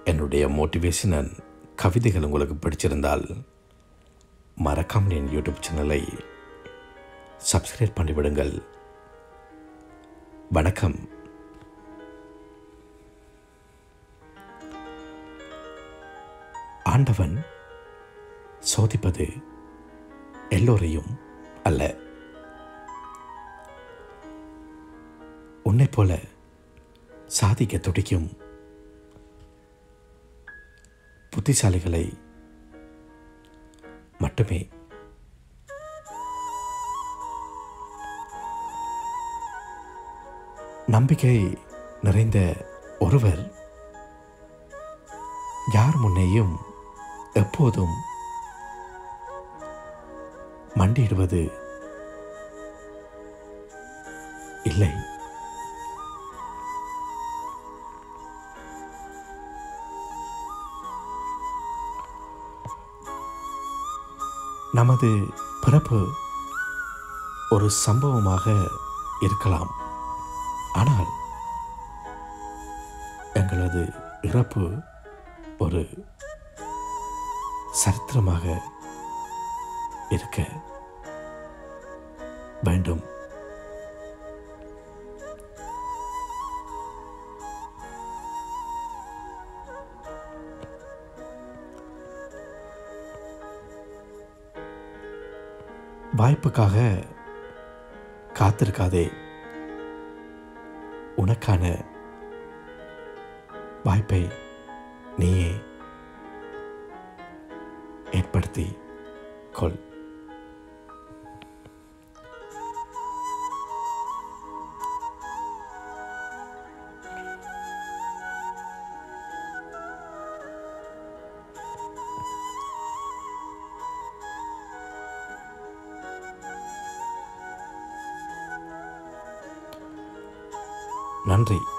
என்னுடைய மோட்டிவேஷன் கவிதைகள் உங்களுக்கு பிடிச்சிருந்தால் மறக்காமல் என் யூடியூப் சேனலை சப்ஸ்கிரைப் பண்ணிவிடுங்கள் வணக்கம் ஆண்டவன் சோதிப்பது எல்லோரையும் அல்ல உன்னைப் போல சாதிக்க துடிக்கும் புத்திசாலிகளை மட்டுமே நம்பிக்கை நிறைந்த ஒருவர் யார் முன்னேயும் எப்போதும் மண்டியிடுவது இல்லை நமது பிறப்பு ஒரு சம்பவமாக இருக்கலாம் ஆனால் எங்களது இறப்பு ஒரு சரித்திரமாக இருக்க வேண்டும் வாய்ப்புக்காக காத்திருக்காதே உனக்கான வாய்ப்பை நீயே ஏற்படுத்தி கொள் நன்றி